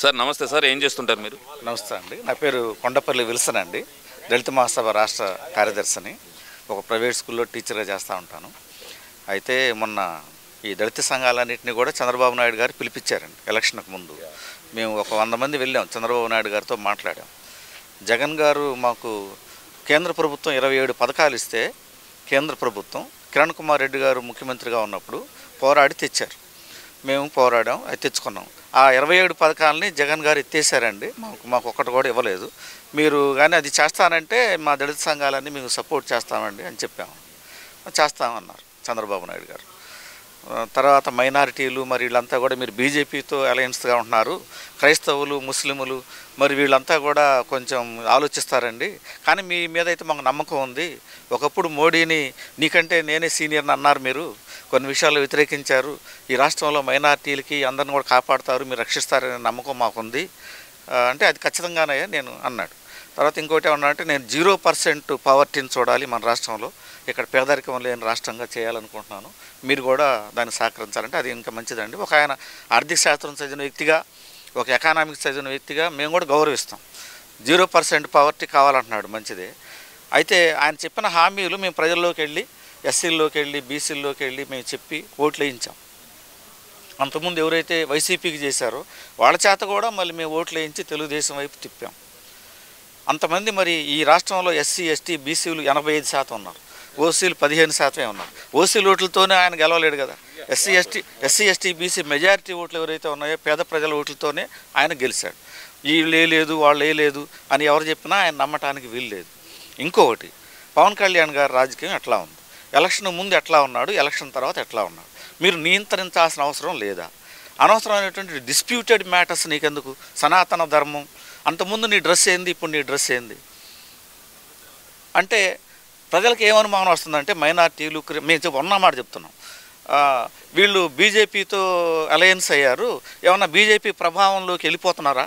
Sir నమస్తే sir ఏం చేస్తుంటారు మీరు నమస్తే అండి నా పేరు కొండపల్లి విల్సన్ అండి దళిత మహాసభ రాష్ట్ర కార్యదర్శిని ఒక ప్రైవేట్ స్కూల్లో టీచర్గా చేస్తూ ఉంటాను అయితే మొన్న ఈ దళిత సంఘాలన్నింటినీ కూడా చంద్రబాబు నాయుడు గారు పిలిపించారండి ఎలక్షన్కు ముందు మేము ఒక వంద మంది వెళ్ళాం చంద్రబాబు నాయుడు గారితో మాట్లాడాం జగన్ గారు మాకు కేంద్ర ప్రభుత్వం ఇరవై ఏడు పథకాలు ఇస్తే కేంద్ర ప్రభుత్వం కిరణ్ కుమార్ రెడ్డి గారు ముఖ్యమంత్రిగా ఉన్నప్పుడు పోరాడి తెచ్చారు మేము పోరాడాం అది తెచ్చుకున్నాం ఆ ఇరవై ఏడు పథకాలని జగన్ గారు ఎత్తేసారండి మాకు మాకు ఒక్కటి కూడా ఇవ్వలేదు మీరు కానీ అది చేస్తానంటే మా దళిత సంఘాలన్నీ మీకు సపోర్ట్ చేస్తామండి అని చెప్పాము చేస్తామన్నారు చంద్రబాబు నాయుడు గారు ఆ, తర్వాత మైనారిటీలు మరి వీళ్ళంతా కూడా మీరు బీజేపీతో అలయన్స్గా ఉంటున్నారు క్రైస్తవులు ముస్లిములు మరి వీళ్ళంతా కూడా కొంచెం ఆలోచిస్తారండి కానీ మీ మీద అయితే మాకు నమ్మకం ఉంది ఒకప్పుడు మోడీని నీకంటే నేనే సీనియర్ని అన్నారు మీరు కొన్ని విషయాలు వ్యతిరేకించారు ఈ రాష్ట్రంలో మైనారిటీలకి అందరిని కూడా కాపాడుతారు మీరు రక్షిస్తారనే నమ్మకం మాకుంది ఆ, అంటే అది ఖచ్చితంగానే నేను అన్నాడు తర్వాత ఇంకోటి ఏమన్నా అంటే నేను జీరో పర్సెంట్ పవర్టీని చూడాలి మన రాష్ట్రంలో ఇక్కడ పేదరికం లేని రాష్ట్రంగా చేయాలనుకుంటున్నాను మీరు కూడా దాన్ని సహకరించాలంటే అది ఇంకా మంచిదండి ఒక ఆయన ఆర్థిక శాస్త్రం చదివిన వ్యక్తిగా ఒక ఎకానామిక్స్ చదివిన వ్యక్తిగా మేము కూడా గౌరవిస్తాం జీరో పర్సెంట్ పవర్టీ కావాలంటున్నాడు మంచిదే అయితే ఆయన చెప్పిన హామీలు మేము ప్రజల్లోకి వెళ్ళి ఎస్సీల్లోకి వెళ్ళి బీసీల్లోకి వెళ్ళి మేము చెప్పి ఓట్లు వేయించాం అంతకుముందు ఎవరైతే వైసీపీకి చేశారో వాళ్ళ చేత కూడా మళ్ళీ మేము ఓట్లు వేయించి తెలుగుదేశం వైపు తిప్పాం అంతమంది మరి ఈ రాష్ట్రంలో ఎస్సీ ఎస్టీ బీసీలు ఎనభై ఐదు శాతం ఉన్నారు ఓసీలు పదిహేను శాతమే ఉన్నారు ఓసీ ఓట్లతోనే ఆయన గెలవలేడు కదా SC ST SC ST BC majority ఓట్లు ఎవరైతే ఉన్నాయో పేద ప్రజల ఓట్లతోనే ఆయన గెలిచాడు వీళ్ళు ఏ లేదు వాళ్ళు ఏ లేదు అని ఎవరు చెప్పినా ఆయన నమ్మటానికి వీలు లేదు ఇంకొకటి పవన్ కళ్యాణ్ గారి రాజకీయం ఎట్లా ఉంది ఎలక్షన్ ముందు ఎట్లా ఉన్నాడు ఎలక్షన్ తర్వాత ఎట్లా ఉన్నాడు మీరు నియంత్రించాల్సిన అవసరం లేదా అనవసరమైనటువంటి డిస్ప్యూటెడ్ మ్యాటర్స్ నీకెందుకు సనాతన ధర్మం అంతకుముందు నీ డ్రెస్ ఏంది ఇప్పుడు నీ డ్రెస్ ఏంది అంటే ప్రజలకు ఏమనుమానం వస్తుందంటే మైనార్టీలు క్రి- మేము చెప్ప ఉన్న మాట చెప్తున్నాం ఆ, వీళ్ళు బీజేపీతో అలయన్స్ అయ్యారు ఏమన్నా బీజేపీ ప్రభావంలోకి వెళ్ళిపోతున్నారా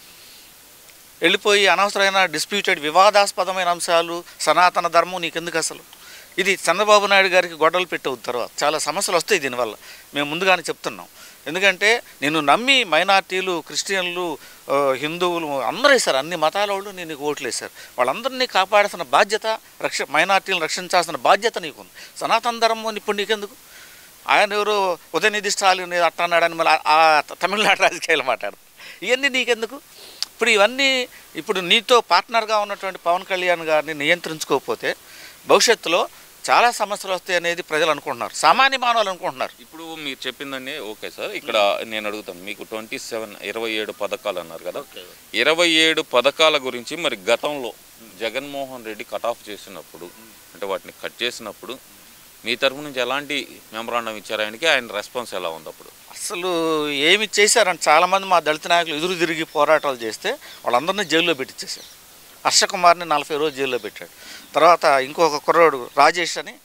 వెళ్ళిపోయి అనవసరమైన డిస్ప్యూటెడ్ వివాదాస్పదమైన అంశాలు సనాతన ధర్మం నీకెందుకు అసలు ఇది చంద్రబాబు నాయుడు గారికి గొడవలు పెట్టవు తర్వాత చాలా సమస్యలు వస్తాయి దీనివల్ల మేము ముందుగానే చెప్తున్నాం ఎందుకంటే నేను నమ్మి మైనార్టీలు క్రిస్టియన్లు ఆ, హిందువులు అందరూ వేశారు అన్ని మతాల వాళ్ళు నేను నీకు ఓట్లు వేశారు వాళ్ళందరినీ కాపాడాల్సిన బాధ్యత రక్ష మైనార్టీలను రక్షించాల్సిన బాధ్యత నీకుంది సనాతన ధర్మం ఇప్పుడు నీకెందుకు ఆయన ఎవరు ఉదయనిధి స్టాలిన్ అట్ట అన్నాడని మళ్ళీ ఆ ఆ తమిళనాడు రాజకీయాలు మాట్లాడు ఇవన్నీ నీకెందుకు ఇప్పుడు ఇవన్నీ ఇప్పుడు నీతో పార్ట్నర్గా ఉన్నటువంటి పవన్ కళ్యాణ్ గారిని నియంత్రించుకోకపోతే భవిష్యత్తులో చాలా సమస్యలు వస్తాయి అనేది ప్రజలు అనుకుంటున్నారు సామాన్య మానవులు అనుకుంటున్నారు ఇప్పుడు మీరు చెప్పిందని ఓకే సార్ ఇక్కడ నేను అడుగుతాను మీకు ట్వంటీ సెవెన్ ఇరవై ఏడు పథకాలు అన్నారు కదా ఇరవై ఏడు పథకాల గురించి మరి గతంలో జగన్మోహన్ రెడ్డి కట్ ఆఫ్ చేసినప్పుడు అంటే వాటిని కట్ చేసినప్పుడు మీ తరపు నుంచి ఎలాంటి మెమరాండం ఇచ్చారు ఆయనకి ఆయన రెస్పాన్స్ ఎలా ఉంది అప్పుడు అసలు ఏమి చేశారంటే చాలామంది మా దళిత నాయకులు ఎదురు తిరిగి పోరాటాలు చేస్తే వాళ్ళందరినీ జైల్లో పెట్టించేశారు హర్ష కుమార్ని నలభై రోజులు జైల్లో పెట్టాడు తర్వాత ఇంకొక కుర్రోడు రాజేష్ అని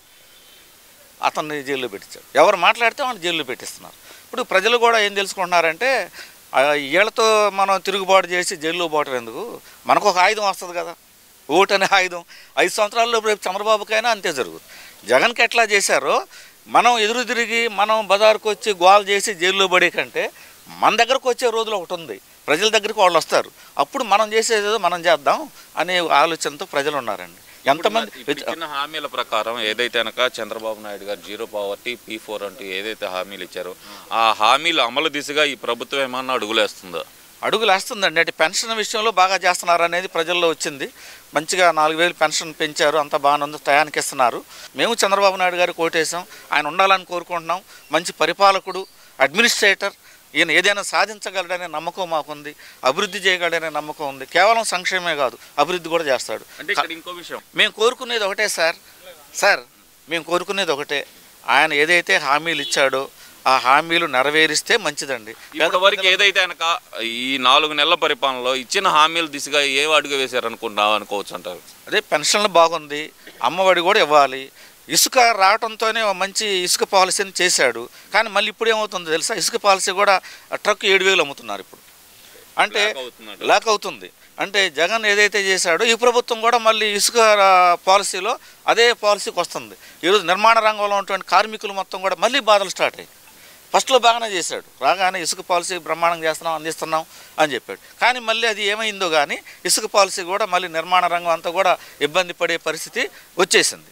అతన్ని జైల్లో పెట్టించాడు ఎవరు మాట్లాడితే వాళ్ళు జైల్లో పెట్టిస్తున్నారు ఇప్పుడు ప్రజలు కూడా ఏం తెలుసుకుంటున్నారంటే ఆ, వీళ్ళతో మనం తిరుగుబాటు చేసి జైల్లో పోవటం ఎందుకు మనకు ఒక ఆయుధం వస్తుంది కదా ఓటు అనే ఆయుధం ఐదు సంవత్సరాల్లో రేపు చంద్రబాబుకైనా అంతే జరుగుతుంది జగన్కి ఎట్లా చేశారో మనం ఎదురు తిరిగి మనం బజారుకు వచ్చి గోల్ చేసి జైల్లో పడే కంటే మన దగ్గరకు వచ్చే రోజులు ఒకటి ఉంది ప్రజల దగ్గరికి వాళ్ళు వస్తారు అప్పుడు మనం చేసేదేదో మనం చేద్దాం అనే ఆలోచనతో ప్రజలు ఉన్నారండి ఎంతమంది ఇప్పుడు ఇచ్చిన హామీల ప్రకారం ఏదైతే అనక చంద్రబాబు నాయుడు గారు జీరో పావర్టీ పీ ఫోర్ అంటూ ఏదైతే హామీలు ఇచ్చారో ఆ హామీల అమలు దిశగా ఈ ప్రభుత్వం ఏమన్నా అడుగులేస్తుందా అడుగులు వేస్తుందండి అంటే పెన్షన్ విషయంలో బాగా చేస్తున్నారు అనేది ప్రజల్లో వచ్చింది మంచిగా నాలుగు వేలు పెన్షన్ పెంచారు అంత బాగానే ఉంది టయానికి ఇస్తున్నారు మేము చంద్రబాబు నాయుడు గారికి ఓటేసాం ఆయన ఉండాలని కోరుకుంటున్నాం మంచి పరిపాలకుడు అడ్మినిస్ట్రేటర్ ఈయన ఏదైనా సాధించగలడనే నమ్మకం మాకుంది అభివృద్ధి చేయగలడనే నమ్మకం ఉంది కేవలం సంక్షేమమే కాదు అభివృద్ధి కూడా చేస్తాడు అంటే ఇక్కడ ఇంకో విషయం మేము కోరుకునేది ఒకటే సార్ సార్ మేము కోరుకునేది ఒకటే ఆయన ఏదైతే హామీలు ఇచ్చాడో ఆ హామీలు నెరవేరిస్తే మంచిదండి ఇప్పటి వరకు ఏదైతే అనక ఈ నాలుగు నెలల పరిపాలనలో ఇచ్చిన హామీల దిశగా ఏ అడుగు వేశారనుకుంటున్నావు అనుకోవచ్చు అంటారు అదే పెన్షన్లు బాగుంది అమ్మఒడి కూడా ఇవ్వాలి ఇసుక రావడంతోనే ఓ మంచి ఇసుక పాలసీని చేశాడు కానీ మళ్ళీ ఇప్పుడు ఏమవుతుందో తెలుసా ఇసుక పాలసీ కూడా ట్రక్ ఏడు వేలు అమ్ముతున్నారు ఇప్పుడు అంటే Lack అవుతున్నాడు. లాక్ అవుతుంది అంటే జగన్ ఏదైతే చేశాడో ఈ ప్రభుత్వం కూడా మళ్ళీ ఇసుక ఆ, పాలసీలో అదే పాలసీకి వస్తుంది ఈరోజు నిర్మాణ రంగంలో ఉన్నటువంటి కార్మికులు మొత్తం కూడా మళ్ళీ బాధలు స్టార్ట్ అయ్యాయి ఫస్ట్లో బాగానే చేశాడు రాగానే ఇసుక పాలసీ బ్రహ్మాండం చేస్తున్నాం అందిస్తున్నాం అని చెప్పాడు కానీ మళ్ళీ అది ఏమైందో కానీ ఇసుక పాలసీ కూడా మళ్ళీ నిర్మాణ రంగం అంతా కూడా ఇబ్బంది పడే పరిస్థితి వచ్చేసింది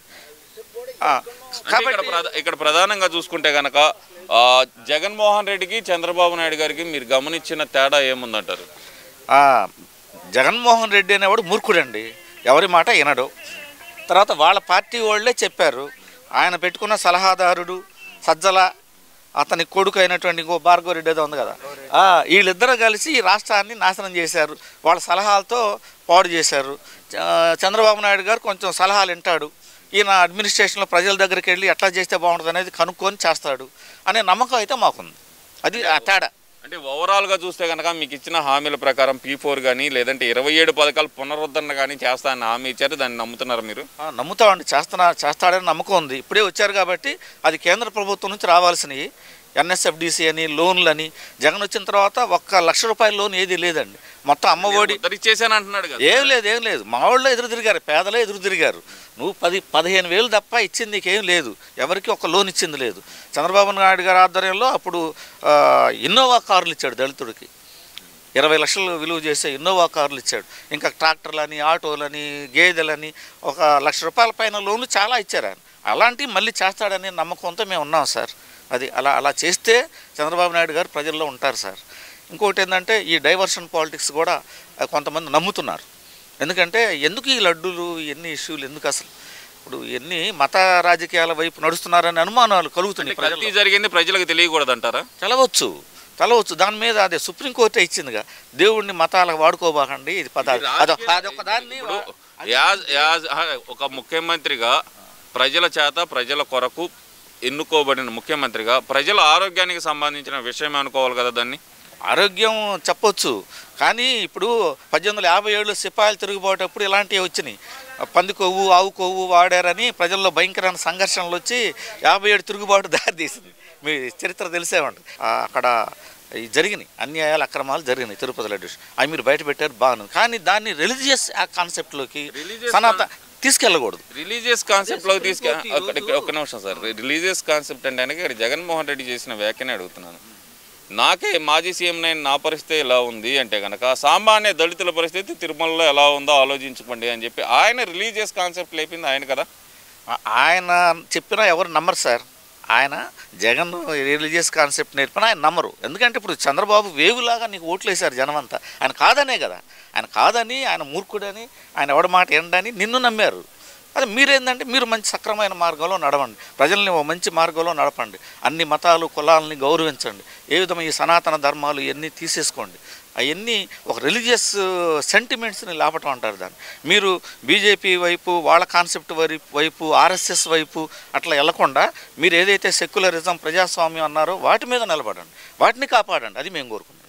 ఆ, అంటే ఇక్కడ కాబట్టి ప్రధా- ఇక్కడ ప్రధానంగా చూసుకుంటే కనుక ఆ, జగన్మోహన్ రెడ్డికి చంద్రబాబు నాయుడు గారికి మీరు గమనించిన తేడా ఏముందంటారు ఆ, జగన్మోహన్ రెడ్డి అనేవాడు మూర్ఖుడండి ఎవరి మాట వినడు తర్వాత వాళ్ళ పార్టీ వాళ్ళే చెప్పారు ఆయన పెట్టుకున్న సలహాదారుడు సజ్జల అతని కొడుకు అయినటువంటి ఇంకో భార్గవ రెడ్డి ఏదో ఉంది కదా ఆ, వీళ్ళిద్దరూ కలిసి ఈ రాష్ట్రాన్ని నాశనం చేశారు వాళ్ళ సలహాలతో పాడు చేశారు చ- చంద్రబాబు నాయుడు గారు కొంచెం సలహాలు వింటాడు ఈయన అడ్మినిస్ట్రేషన్లో ప్రజల దగ్గరికి వెళ్ళి ఎట్లా చేస్తే బాగుంటుంది అనేది కనుక్కొని చేస్తాడు అనే నమ్మకం అయితే మాకుంది అది ఆ తేడా అంటే ఓవరాల్గా చూస్తే కనుక మీకు ఇచ్చిన హామీల ప్రకారం పీ ఫోర్ కానీ లేదంటే ఇరవై ఏడు పథకాలు పునరుద్ధరణ కానీ చేస్తానని హామీ ఇచ్చారు దాన్ని నమ్ముతున్నారు మీరు ఆ, నమ్ముతామండి చేస్తున్నా చేస్తాడని నమ్మకం ఉంది ఇప్పుడే వచ్చారు కాబట్టి అది కేంద్ర ప్రభుత్వం నుంచి రావాల్సినవి ఎన్ఎస్ఎఫ్డిసి అని లోన్లు అని జగన్ వచ్చిన తర్వాత ఒక్క లక్ష రూపాయల లోన్ ఏది లేదండి మొత్తం అమ్మఒడి ఇచ్చేసాను అంటున్నాడు కదా ఏం లేదు ఏం లేదు మా వాళ్ళు ఎదురు తిరిగారు పేదలే ఎదురు తిరిగారు నువ్వు పది పదిహేను వేలు తప్ప ఇచ్చింది నీకేం లేదు ఎవరికి ఒక లోన్ ఇచ్చింది లేదు చంద్రబాబు నాయుడు గారి ఆధ్వర్యంలో అప్పుడు ఆ, ఇన్నోవా కార్లు ఇచ్చాడు దళితుడికి ఇరవై లక్షలు విలువ చేసే ఇన్నోవా కార్లు ఇచ్చాడు ఇంకా ట్రాక్టర్లని ఆటోలని గేదెలని ఒక లక్ష రూపాయల పైన లోన్లు చాలా ఇచ్చారు ఆయన అలాంటివి మళ్ళీ చేస్తాడనే నమ్మకంతో మేము ఉన్నాం సార్ అది అలా అలా చేస్తే చంద్రబాబు నాయుడు గారు ప్రజల్లో ఉంటారు సార్ ఇంకోటి ఏంటంటే ఈ డైవర్షన్ పాలిటిక్స్ కూడా ఆ, కొంతమంది నమ్ముతున్నారు ఎందుకంటే ఎందుకు ఈ లడ్డూలు ఎన్ని ఇష్యూలు ఎందుకు అసలు ఇప్పుడు ఎన్ని మత రాజకీయాల వైపు నడుస్తున్నారనే అనుమానాలు కలుగుతున్నాయి ప్రజల్లో. కల్తీ జరిగింది ప్రజలకు తెలియకూడదు అంటారా తెలవచ్చు తెలవచ్చు దాని మీద అదే సుప్రీంకోర్టే ఇచ్చిందిగా దేవుడిని మతాలకు వాడుకోబాకండి ఇది పద అదొక అదొక దాన్ని ఇప్పుడు యాజ్ యాజ్ ఆ, ఒక ముఖ్యమంత్రిగా ప్రజల చేత ప్రజల కొరకు ఎన్నుకోబడిన ముఖ్యమంత్రిగా ప్రజల ఆరోగ్యానికి సంబంధించిన విషయం అనుకోవాలి కదా దాన్ని ఆరోగ్యం చెప్పొచ్చు కానీ ఇప్పుడు పద్దెనిమిది వందల యాభై ఏడులో సిపాయిలు తిరిగిపోయేటప్పుడు ఇలాంటివి వచ్చినాయి పంది కొవ్వు ఆవు కొవ్వు వాడారని ప్రజల్లో భయంకరమైన సంఘర్షణలు వచ్చి యాభై ఏడు తిరుగుబాటు దారితీసింది మీ చరిత్ర తెలిసే ఉంటుంది ఆ, అక్కడ ఈ జరిగినాయి అన్యాయాలు అక్రమాలు జరిగినాయి తిరుపతి లడ్డు అవి మీరు బయట పెట్టారు బాగుంది కానీ దాన్ని రిలీజియస్ కాన్సెప్ట్లోకి Religious సనాత తీసుకెళ్ళకూడదు రిలీజియస్ కాన్సెప్ట్లోకి తీసుకు ఒక నిమిషం సార్ రిలీజియస్ కాన్సెప్ట్ అంటే కనుక ఇక్కడ జగన్మోహన్ రెడ్డి చేసిన వ్యాఖ్యనే అడుగుతున్నాను నాకే మాజీ సీఎం నైన్ నా పరిస్థితి ఎలా ఉంది అంటే కనుక సామాన్య దళితుల పరిస్థితి తిరుమలలో ఎలా ఉందో ఆలోచించుకోండి అని చెప్పి ఆయన రిలీజియస్ కాన్సెప్ట్ లేపింది ఆయన కదా ఆ- ఆయన చెప్పినా ఎవరు నమ్మరు సార్ ఆయన జగన్ రిలీజియస్ కాన్సెప్ట్ నేర్పిన ఆయన నమ్మరు ఎందుకంటే ఇప్పుడు చంద్రబాబు వేవులాగా నీకు ఓట్లు వేశారు జనం అంతా ఆయన కాదనే కదా ఆయన కాదని ఆయన మూర్ఖుడని ఆయన ఎవడ మాట ఎండని నిన్ను నమ్మారు అది మీరేందంటే మీరు మంచి సక్రమైన మార్గంలో నడవండి ప్రజల్ని ఓ మంచి మార్గంలో నడపండి అన్ని మతాలు కులాలని గౌరవించండి ఏ విధమైన ఈ సనాతన ధర్మాలు ఇవన్నీ తీసేసుకోండి అవన్నీ ఒక రిలీజియస్ సెంటిమెంట్స్ని లేపటం అంటారు దాన్ని మీరు బీజేపీ వైపు వాళ్ళ కాన్సెప్ట్ వరి వైపు ఆర్ఎస్ఎస్ వైపు అట్లా వెళ్లకుండా మీరు ఏదైతే సెక్యులరిజం ప్రజాస్వామ్యం అన్నారో వాటి మీద నిలబడండి వాటిని కాపాడండి అది మేము కోరుకుంటాం